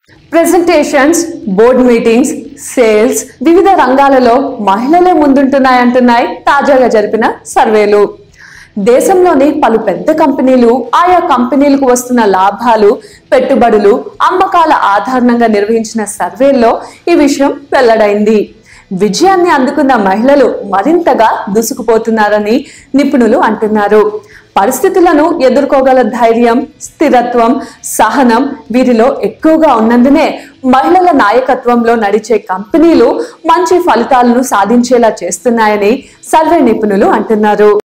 presentations board meetings sales వివిధ రంగాలలో మహిళలే ముందుంటున్నాయంటున్నాయి తాజాగా జరిపిన సర్వేలు దేశంలోని పలు పెద్ద కంపెనీలు ఆయా కంపెనీలకు వస్తున్న లాభాలు పెట్టుబడులు అమ్మకాల ఆధారంగా నిర్వహించిన సర్వేల్లో ఈ విషయం వెల్లడైంది విజయాన్ని అందుకున్న మహిళలు మరింతగా దూసుకుపోతున్నారని నిపుణులు అంటున్నారు పరిస్థితులను ఎదుర్కోగల ధైర్యం స్థిరత్వం సహనం వీరిలో ఎక్కువగా ఉన్నందునే మహిళల నాయకత్వంలో నడిచే కంపెనీలు మంచి ఫలితాలను సాధించేలా చేస్తున్నాయని సర్వే నిపుణులు అంటున్నారు